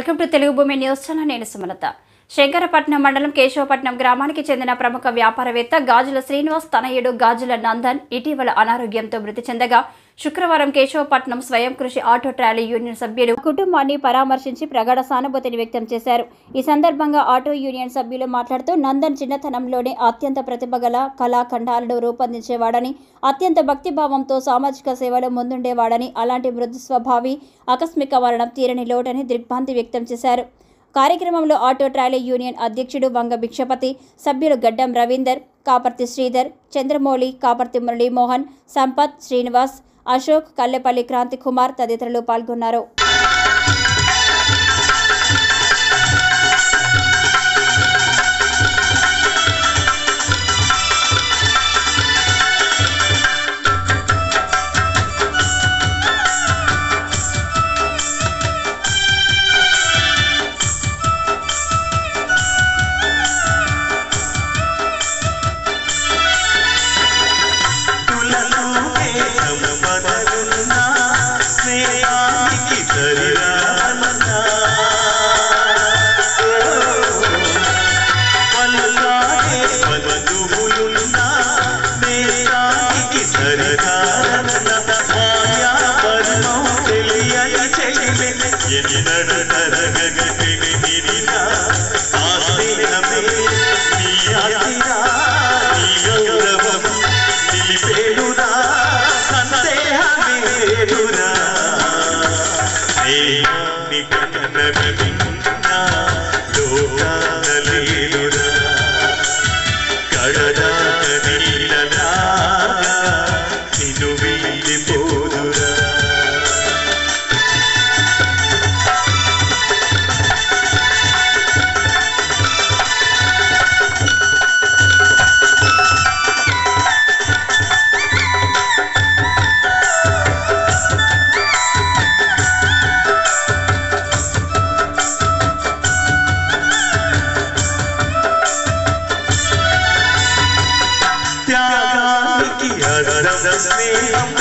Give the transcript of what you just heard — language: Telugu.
వెల్కమ్ టు తెలుగు భూమి న్యూస్ ఛానల్ నేను సుమలత శంకరపట్నం మండలం కేశవపట్నం గ్రామానికి చెందిన ప్రముఖ వ్యాపారవేత్త గాజుల శ్రీనివాస్ తనయుడు గాజుల నందన్ ఇటీవల అనారోగ్యంతో మృతి చెందగా శుక్రవారం కేశవపట్నం స్వయం కృషి ఆటో ట్రాలీ యూనియన్ సభ్యులు కుటుంబాన్ని పరామర్శించి ప్రగాఢ సానుభూతిని వ్యక్తం చేశారు ఈ సందర్భంగా ఆటో యూనియన్ సభ్యులు మాట్లాడుతూ నందన్ చిన్నతనంలోనే అత్యంత ప్రతిభ గల కళాఖండాలను రూపొందించేవాడని అత్యంత భక్తిభావంతో సామాజిక సేవలో ముందుండేవాడని అలాంటి మృదు స్వభావి ఆకస్మిక మరణం తీరని లోటని దిగ్భ్రాంతి వ్యక్తం చేశారు కార్యక్రమంలో ఆటో ట్రాలీ యూనియన్ అధ్యక్షుడు వంగ భిక్షపతి సభ్యులు గడ్డం రవీందర్ కాపర్తి శ్రీధర్ చంద్రమౌళి కాపర్తి మురళీమోహన్ సంపత్ శ్రీనివాస్ అశోక్ కల్లెపల్లి క్రాంతి కుమార్ తదితరులు పాల్గొన్నారు తులను సంపదలున్నా స్నేహానికి సరిరానన్నా పలులాగే బంధువులున్నా నేరానికి సరికారన్న మాయా పరమం తెలియని చెలిమె ఎన్నడు తరగని నిరినా ఆ స్నేహమే నీ ఆశిరా నీ గౌరవం నిలిపేరురా సందేహమేరురా స్నేహాన్ని కన్నవి విన్నా లోకాన లేరురా కడదాక నీలలాగా నిన్ను వీడిపోదురా త్యాగానికి అర్థం స్నేహం